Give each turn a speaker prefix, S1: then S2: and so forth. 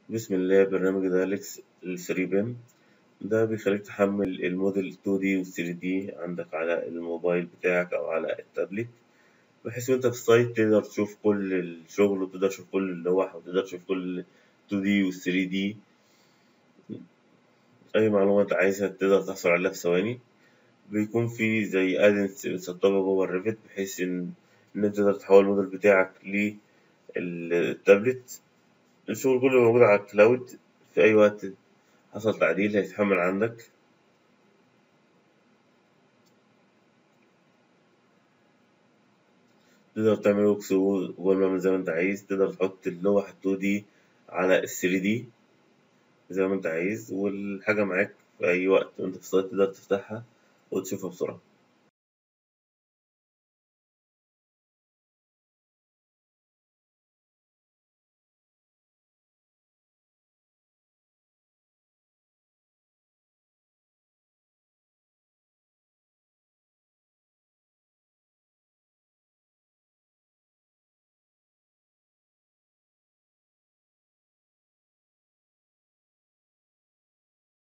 S1: بسم الله برنامج دايلكس ال 3 بن ده بيخليك تحمل الموديل 2 دي و 3 دي عندك على الموبايل بتاعك أو على التابلت بحيث وأنت في السايت تقدر تشوف كل الشغل وتقدر تشوف كل اللوح وتقدر تشوف كل 2 دي و 3 دي أي معلومة أنت عايزها تقدر تحصل عليها في ثواني بيكون في زي ادنس مسطبة جوه الريفت بحيث إن إن أنت تقدر تحول الموديل بتاعك للتابلت الشغل كله موجود على الكلاود في أي وقت حصل تعديل هيتحمل عندك تقدر تعمل وكس جوه زي ما انت عايز تقدر تحط اللوح التو دي على الثري دي زي ما انت عايز والحاجة معاك في أي وقت وانت في السايت تقدر تفتحها وتشوفها بسرعة